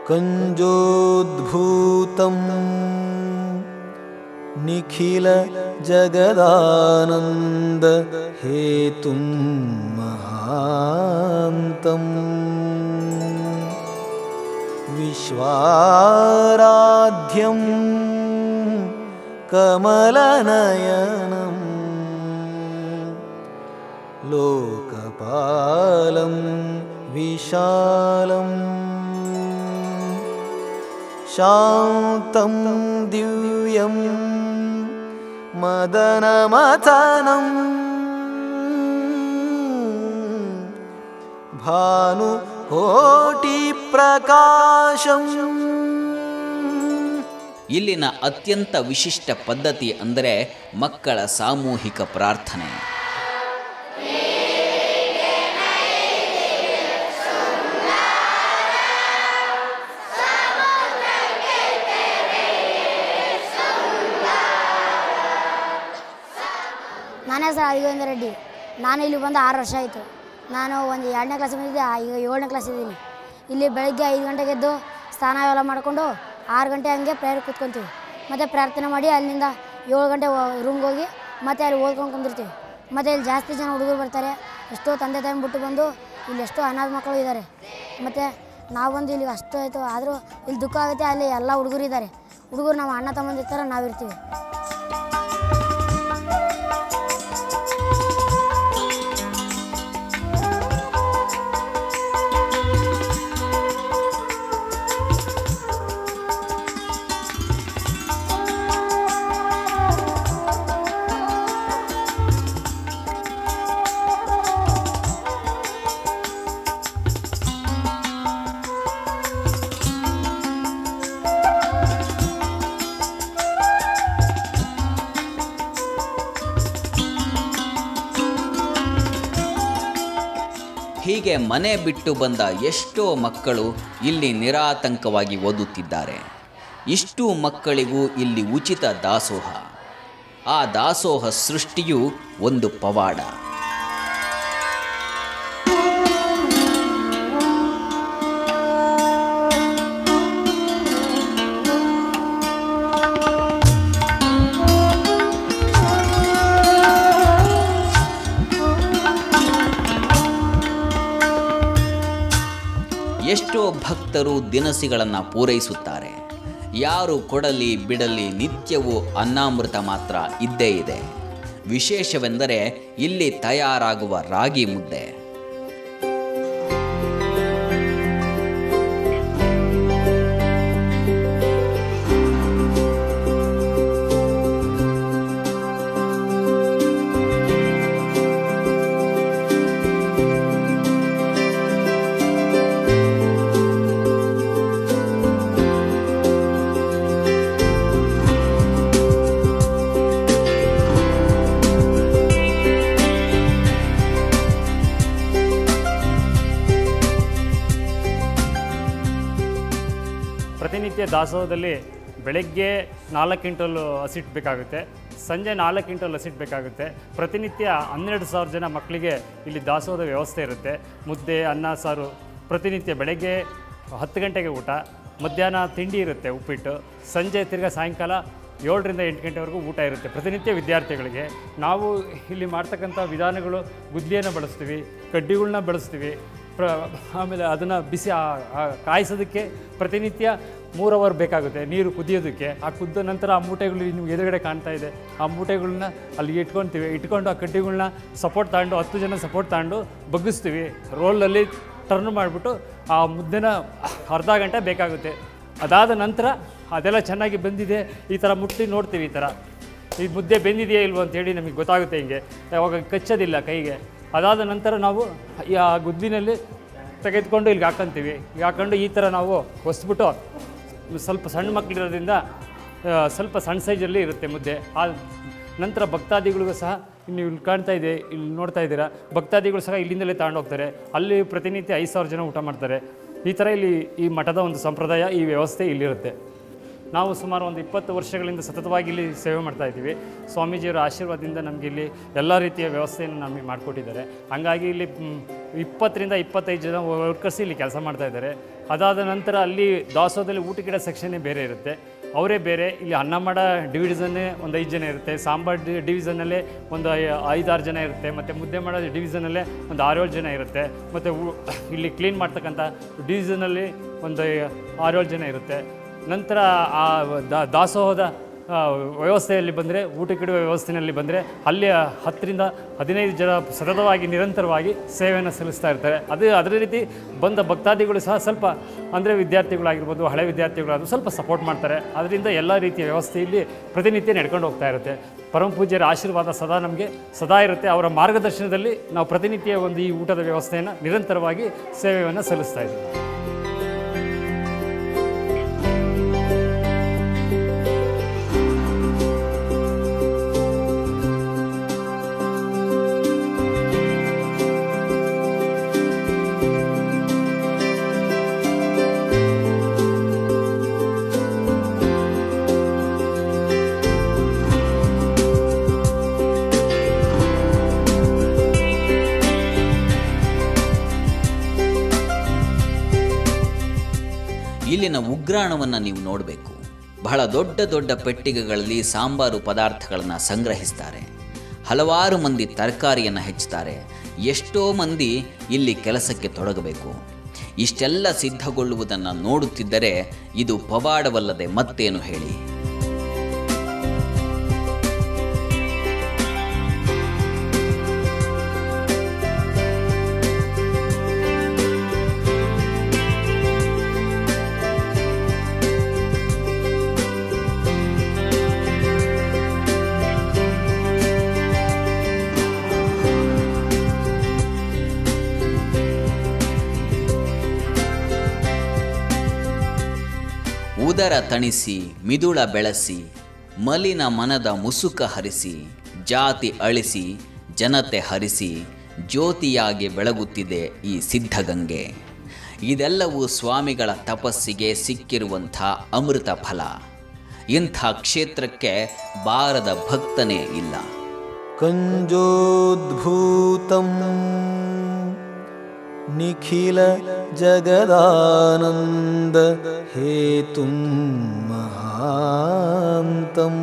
कञ्जोद्भूतं निखिलजगदानन्दहेतुं महान्तम् विश्वाराध्यं कमलनयनम् लोकपालं विशालम् शान्तं दिव्यं मदनमथनम् भानुकोटिप्रकाशम् ಇಲ್ಲಿನ ಅತ್ಯಂತ ವಿಶಿಷ್ಟ ಪದ್ಧತಿ ಅಂದರೆ ಮಕ್ಕಳ ಸಾಮೂಹಿಕ ಪ್ರಾರ್ಥನೆ ನನ್ನ ಹೆಸರು ಅದಿಗೋವಿಂದ ರೆಡ್ಡಿ ನಾನು ಇಲ್ಲಿ ಬಂದು ಆರು ವರ್ಷ ಆಯಿತು ನಾನು ಒಂದು ಎರಡನೇ ಕ್ಲಾಸ್ ಬಂದಿದ್ದೆ ಆ, ಈಗ ಏಳನೇ ಕ್ಲಾಸ್ ಇದ್ದೀನಿ ಇಲ್ಲಿ ಬೆಳಗ್ಗೆ ಐದು ಗಂಟೆಗೆ ಎದ್ದು ಸ್ನಾನ ಎಲ್ಲ ಮಾಡಿಕೊಂಡು ಆರು ಗಂಟೆ ಹಂಗೆ ಪ್ರೇಯರ್ ಕೂತ್ಕೊತೀವಿ ಮತ್ತು ಪ್ರಾರ್ಥನೆ ಮಾಡಿ ಅಲ್ಲಿಂದ ಏಳು ಗಂಟೆ ರೂಮ್ಗೆ ಹೋಗಿ ಮತ್ತೆ ಅಲ್ಲಿ ಓದ್ಕೊಂಡು ಕುಂದಿರ್ತೀವಿ ಮತ್ತು ಇಲ್ಲಿ ಜಾಸ್ತಿ ಜನ ಹುಡುಗರು ಬರ್ತಾರೆ ಎಷ್ಟೋ ತಂದೆ ತಾಯಿ ಬಿಟ್ಟು ಬಂದು ಇಲ್ಲಿ ಎಷ್ಟೋ ಅನಾಥ ಮಕ್ಕಳು ಇದ್ದಾರೆ ಮತ್ತು ನಾವು ಬಂದು ಇಲ್ಲಿ ಅಷ್ಟು ಆಯಿತು ಆದರೂ ಇಲ್ಲಿ ದುಃಖ ಆಗುತ್ತೆ ಅಲ್ಲಿ ಎಲ್ಲ ಹುಡುಗರು ಇದ್ದಾರೆ ಹುಡುಗರು ನಮ್ಮ ಅಣ್ಣ ತಮ್ಮಂದಿರ್ತಾರೆ ನಾವಿರ್ತೀವಿ ಹೀಗೆ ಮನೆ ಬಿಟ್ಟು ಬಂದ ಎಷ್ಟೋ ಮಕ್ಕಳು ಇಲ್ಲಿ ನಿರಾತಂಕವಾಗಿ ಓದುತ್ತಿದ್ದಾರೆ ಇಷ್ಟು ಮಕ್ಕಳಿಗೂ ಇಲ್ಲಿ ಉಚಿತ ದಾಸೋಹ ಆ ದಾಸೋಹ ಸೃಷ್ಟಿಯು ಒಂದು ಪವಾಡ ಎಷ್ಟೋ ಭಕ್ತರು ದಿನಸಿಗಳನ್ನು ಪೂರೈಸುತ್ತಾರೆ ಯಾರು ಕೊಡಲಿ ಬಿಡಲಿ ನಿತ್ಯವೂ ಅನ್ನಾಮೃತ ಮಾತ್ರ ಇದ್ದೇ ಇದೆ ವಿಶೇಷವೆಂದರೆ ಇಲ್ಲಿ ತಯಾರಾಗುವ ರಾಗಿ ಮುದ್ದೆ ಪ್ರತಿನಿತ್ಯ ದಾಸೋಹದಲ್ಲಿ ಬೆಳಗ್ಗೆ ನಾಲ್ಕು ಕ್ವಿಂಟಲ್ ಹಸಿಟ್ಟು ಬೇಕಾಗುತ್ತೆ ಸಂಜೆ ನಾಲ್ಕು ಕ್ವಿಂಟಲ್ ಹಸಿಟ್ಟು ಬೇಕಾಗುತ್ತೆ ಪ್ರತಿನಿತ್ಯ ಹನ್ನೆರಡು ಸಾವಿರ ಜನ ಮಕ್ಕಳಿಗೆ ಇಲ್ಲಿ ದಾಸೋಹದ ವ್ಯವಸ್ಥೆ ಇರುತ್ತೆ ಮುದ್ದೆ ಅನ್ನ ಸಾರು ಪ್ರತಿನಿತ್ಯ ಬೆಳಗ್ಗೆ ಹತ್ತು ಗಂಟೆಗೆ ಊಟ ಮಧ್ಯಾಹ್ನ ತಿಂಡಿ ಇರುತ್ತೆ ಉಪ್ಪಿಟ್ಟು ಸಂಜೆ ತಿರ್ಗಾ ಸಾಯಂಕಾಲ ಏಳರಿಂದ ಎಂಟು ಗಂಟೆವರೆಗೂ ಊಟ ಇರುತ್ತೆ ಪ್ರತಿನಿತ್ಯ ವಿದ್ಯಾರ್ಥಿಗಳಿಗೆ ನಾವು ಇಲ್ಲಿ ಮಾಡ್ತಕ್ಕಂಥ ವಿಧಾನಗಳು ಗುದ್ಲಿಯನ್ನು ಬಳಸ್ತೀವಿ ಕಡ್ಡಿಗಳ್ನ ಬಳಸ್ತೀವಿ ಪ್ರ ಆಮೇಲೆ ಅದನ್ನು ಬಿಸಿ ಆ- ಆ ಕಾಯಿಸೋದಕ್ಕೆ ಪ್ರತಿನಿತ್ಯ ಮೂರು ಅವರ್ ಬೇಕಾಗುತ್ತೆ ನೀರು ಕುದಿಯೋದಕ್ಕೆ ಆ ಕುದ್ದ ನಂತರ ಆ ಮೂಟೆಗಳು ನಿಮ್ಗೆ ಎದುರುಗಡೆ ಕಾಣ್ತಾ ಇದೆ ಆ ಮೂಟೆಗಳನ್ನ ಅಲ್ಲಿ ಇಟ್ಕೊತೀವಿ ಇಟ್ಕೊಂಡು ಆ ಕಡ್ಡಿಗಳನ್ನ ಸಪೋರ್ಟ್ ತಗೊಂಡು ಹತ್ತು ಜನ ಸಪೋರ್ಟ್ ತಗೊಂಡು ಬಗ್ಗಿಸ್ತೀವಿ ರೋಲಲ್ಲಿ ಟರ್ನ್ ಮಾಡಿಬಿಟ್ಟು ಆ ಮುದ್ದೆನ ಅರ್ಧ ಗಂಟೆ ಬೇಕಾಗುತ್ತೆ ಅದಾದ ನಂತರ ಅದೆಲ್ಲ ಚೆನ್ನಾಗಿ ಬಂದಿದೆ ಈ ಥರ ಮುಟ್ಟಿ ನೋಡ್ತೀವಿ ಈ ಥರ ಈ ಮುದ್ದೆ ಬೆಂದಿದೆಯಾ ಇಲ್ವೋ ಅಂತೇಳಿ ನಮಗೆ ಗೊತ್ತಾಗುತ್ತೆ ಹಿಂಗೆ ಯಾವಾಗ ಕಚ್ಚೋದಿಲ್ಲ ಕೈಗೆ ಅದಾದ ನಂತರ ನಾವು ಈ ಆ ಗುದ್ದಿನಲ್ಲಿ ತೆಗೆದುಕೊಂಡು ಇಲ್ಲಿಗೆ ಹಾಕೊಂತೀವಿ ಈಗ ಹಾಕೊಂಡು ಈ ಥರ ನಾವು ಹೊಸ್ಬಿಟ್ಟು ಸ್ವಲ್ಪ ಸಣ್ಣ ಮಕ್ಕಳಿರೋದ್ರಿಂದ ಆ, ಸ್ವಲ್ಪ ಸಣ್ಣ ಸೈಜಲ್ಲಿ ಇರುತ್ತೆ ಮುದ್ದೆ ಆ ನಂತರ ಭಕ್ತಾದಿಗಳಿಗೂ ಸಹ ನೀವು ಇಲ್ಲಿ ಕಾಣ್ತಾ ಇದೆ ಇಲ್ಲಿ ನೋಡ್ತಾ ಇದ್ದೀರಾ ಭಕ್ತಾದಿಗಳು ಸಹ ಇಲ್ಲಿಂದಲೇ ತಗೊಂಡು ಹೋಗ್ತಾರೆ ಅಲ್ಲಿ ಪ್ರತಿನಿತ್ಯ ಐದು ಸಾವಿರ ಜನ ಊಟ ಮಾಡ್ತಾರೆ ಈ ಥರ ಇಲ್ಲಿ ಈ ಮಠದ ಒಂದು ಸಂಪ್ರದಾಯ ಈ ವ್ಯವಸ್ಥೆ ಇಲ್ಲಿರುತ್ತೆ ನಾವು ಸುಮಾರು ಒಂದು ಇಪ್ಪತ್ತು ವರ್ಷಗಳಿಂದ ಸತತವಾಗಿ ಇಲ್ಲಿ ಸೇವೆ ಮಾಡ್ತಾ ಇದ್ದೀವಿ ಸ್ವಾಮೀಜಿಯವರ ಆಶೀರ್ವಾದದಿಂದ ನಮಗೆ ಇಲ್ಲಿ ಎಲ್ಲ ರೀತಿಯ ವ್ಯವಸ್ಥೆಯನ್ನು ನಮಗೆ ಮಾಡಿಕೊಟ್ಟಿದ್ದಾರೆ ಹಂಗಾಗಿ ಇಲ್ಲಿ ಮ್, ಇಪ್ಪತ್ತರಿಂದ ಇಪ್ಪತ್ತೈದು ಜನ ವರ್ಕರ್ಸ್ ಇಲ್ಲಿ ಕೆಲಸ ಮಾಡ್ತಾ ಇದ್ದಾರೆ ಅದಾದ ನಂತರ ಅಲ್ಲಿ ದಾಸೋಹದಲ್ಲಿ ಊಟ ಗಿಡ ಸೆಕ್ಷನ್ನೇ ಬೇರೆ ಇರುತ್ತೆ ಅವರೇ ಬೇರೆ ಇಲ್ಲಿ ಅನ್ನ ಮಾಡ ಡಿವಿಷನ್ನೇ ಒಂದು ಐದು ಜನ ಇರುತ್ತೆ ಸಾಂಬಾರ್ ಡಿ ಡಿವಿಷನಲ್ಲೇ ಒಂದು ಐ- ಐದಾರು ಜನ ಇರುತ್ತೆ ಮತ್ತು ಮುದ್ದೆ ಮಾಡೋ ಡಿವಿಷನಲ್ಲೇ ಒಂದು ಆರೇಳು ಜನ ಇರುತ್ತೆ ಮತ್ತು ಇಲ್ಲಿ ಕ್ಲೀನ್ ಮಾಡ್ತಕ್ಕಂಥ ಡಿವಿಷನಲ್ಲಿ ಒಂದು ಆರೇಳು ಜನ ಇರುತ್ತೆ ನಂತರ ಆ ದಾ- ದಾಸೋಹದ ಆ, ವ್ಯವಸ್ಥೆಯಲ್ಲಿ ಬಂದರೆ ಊಟಕ್ಕಿಡುವ ವ್ಯವಸ್ಥೆಯಲ್ಲಿ ಬಂದರೆ ಅಲ್ಲಿ ಹತ್ತರಿಂದ ಹದಿನೈದು ಜನ ಸತತವಾಗಿ ನಿರಂತರವಾಗಿ ಸೇವೆಯನ್ನು ಸಲ್ಲಿಸ್ತಾ ಇರ್ತಾರೆ ಅದು ಅದೇ ರೀತಿ ಬಂದ ಭಕ್ತಾದಿಗಳು ಸಹ ಸ್ವಲ್ಪ ಅಂದರೆ ವಿದ್ಯಾರ್ಥಿಗಳಾಗಿರ್ಬೋದು ಹಳೆ ವಿದ್ಯಾರ್ಥಿಗಳಾದ್ರು ಸ್ವಲ್ಪ ಸಪೋರ್ಟ್ ಮಾಡ್ತಾರೆ ಅದರಿಂದ ಎಲ್ಲ ರೀತಿಯ ವ್ಯವಸ್ಥೆ ಇಲ್ಲಿ ಪ್ರತಿನಿತ್ಯ ನಡ್ಕೊಂಡು ಹೋಗ್ತಾ ಇರುತ್ತೆ ಪರಮ ಪೂಜ್ಯರ ಆಶೀರ್ವಾದ ಸದಾ ನಮಗೆ ಸದಾ ಇರುತ್ತೆ ಅವರ ಮಾರ್ಗದರ್ಶನದಲ್ಲಿ ನಾವು ಪ್ರತಿನಿತ್ಯ ಒಂದು ಈ ಊಟದ ವ್ಯವಸ್ಥೆಯನ್ನು ನಿರಂತರವಾಗಿ ಸೇವೆಯನ್ನು ಸಲ್ಲಿಸ್ತಾ ಇದ್ದೀವಿ ಇಲ್ಲಿನ ಉಗ್ರಾಣವನ್ನು ನೀವು ನೋಡಬೇಕು ಬಹಳ ದೊಡ್ಡ ದೊಡ್ಡ ಪೆಟ್ಟಿಗೆಗಳಲ್ಲಿ ಸಾಂಬಾರು ಪದಾರ್ಥಗಳನ್ನು ಸಂಗ್ರಹಿಸ್ತಾರೆ ಹಲವಾರು ಮಂದಿ ತರಕಾರಿಯನ್ನು ಹೆಚ್ಚುತ್ತಾರೆ ಎಷ್ಟೋ ಮಂದಿ ಇಲ್ಲಿ ಕೆಲಸಕ್ಕೆ ತೊಡಗಬೇಕು ಇಷ್ಟೆಲ್ಲ ಸಿದ್ಧಗೊಳ್ಳುವುದನ್ನು ನೋಡುತ್ತಿದ್ದರೆ ಇದು ಪವಾಡವಲ್ಲದೆ ಮತ್ತೇನು ಹೇಳಿ ಉದರ ತಣಿಸಿ ಮಿದುಳ ಬೆಳೆಸಿ ಮಲಿನ ಮನದ ಮುಸುಕ ಹರಿಸಿ ಜಾತಿ ಅಳಿಸಿ ಜನತೆ ಹರಿಸಿ ಜ್ಯೋತಿಯಾಗಿ ಬೆಳಗುತ್ತಿದೆ ಈ ಸಿದ್ಧಗಂಗೆ ಇದೆಲ್ಲವೂ ಸ್ವಾಮಿಗಳ ತಪಸ್ಸಿಗೆ ಸಿಕ್ಕಿರುವಂಥ ಅಮೃತ ಫಲ ಇಂಥ ಕ್ಷೇತ್ರಕ್ಕೆ ಬಾರದ ಭಕ್ತನೇ ಇಲ್ಲ कञ्जोद्भूतं निखिल जगदानन्द हेतुं महान्तम्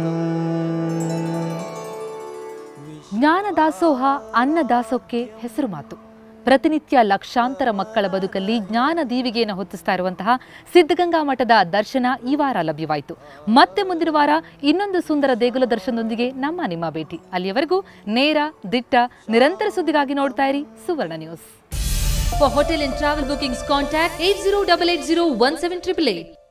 ಜ್ಞಾನ ದಾಸೋಹ ಅನ್ನ ದಾಸೋಹಕ್ಕೆ ಹೆಸರು ಮಾತು ಪ್ರತಿನಿತ್ಯ ಲಕ್ಷಾಂತರ ಮಕ್ಕಳ ಬದುಕಲ್ಲಿ ಜ್ಞಾನ ದೀವಿಗೆಯನ್ನು ಹೊತ್ತಿಸ್ತಾ ಇರುವಂತಹ ಸಿದ್ಧಗಂಗಾ ಮಠದ ದರ್ಶನ ಈ ವಾರ ಲಭ್ಯವಾಯಿತು ಮತ್ತೆ ಮುಂದಿನ ವಾರ ಇನ್ನೊಂದು ಸುಂದರ ದೇಗುಲ ದರ್ಶನದೊಂದಿಗೆ ನಮ್ಮ ನಿಮ್ಮ ಭೇಟಿ ಅಲ್ಲಿಯವರೆಗೂ ನೇರ ದಿಟ್ಟ ನಿರಂತರ ಸುದ್ದಿಗಾಗಿ ನೋಡ್ತಾ ಇರಿ Suvarna news For hotel and travel bookings, contact 8088017888.